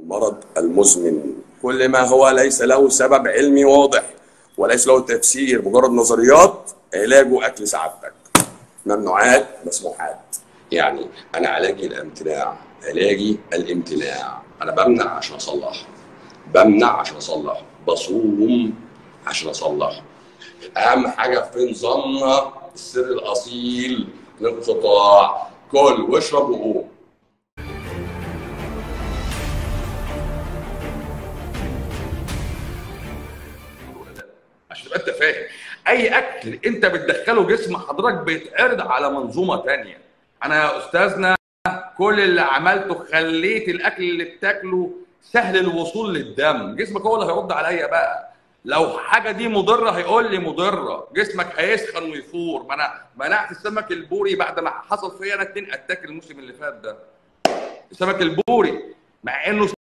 المرض المزمن كل ما هو ليس له سبب علمي واضح وليس له تفسير مجرد نظريات علاجه اكل سعادتك ممنوعات مسموحات يعني انا علاجي الامتناع علاجي الامتناع انا بمنع عشان اصلح بمنع عشان اصلح بصوم عشان اصلح اهم حاجه في نظامنا السر الاصيل الانقطاع كل واشرب وقوم عشان تبقى انت فاهم اي اكل انت بتدخله جسم حضرتك بيتعرض على منظومه تانية انا يا استاذنا كل اللي عملته خليت الاكل اللي بتاكله سهل الوصول للدم جسمك هو اللي هيرد عليا بقى لو حاجه دي مضره هيقول لي مضره جسمك هيسخن ويفور ما انا منعت السمك البوري بعد ما حصل فيا انا اتنين اتاك الموسم اللي فات ده السمك البوري مع انه